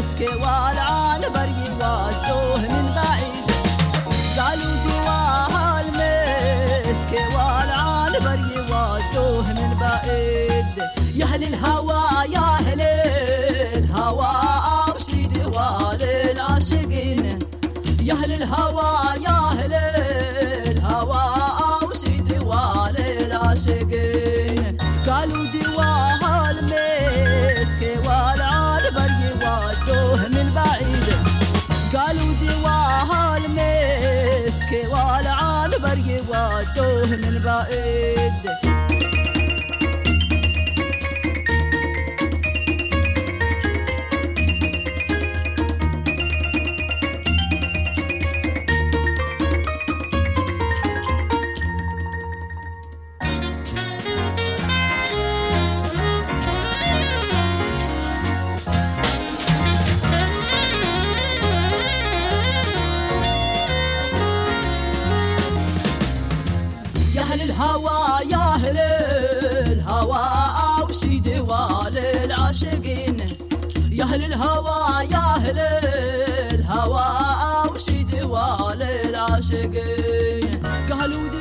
مسكي والعنبر يواجهوه من بعيد قالوا دواها المسكي والعنبر يواجهوه من بعيد يا اهل الهوى يا اهل الهوى امشي دوال العاشقين يا اهل الهوى يا اهل الهوى امشي دوال العاشقين قالوا دواها المسك والعنبر يواجهوه من بعيد قالوا دواها المسك والعنبر يواجهوه من بعيد يا اهل الهوى يا اهل الهوى اوشي دوال العاشقين يا اهل الهوى يا اهل الهوى اوشي دوال العاشقين قالوا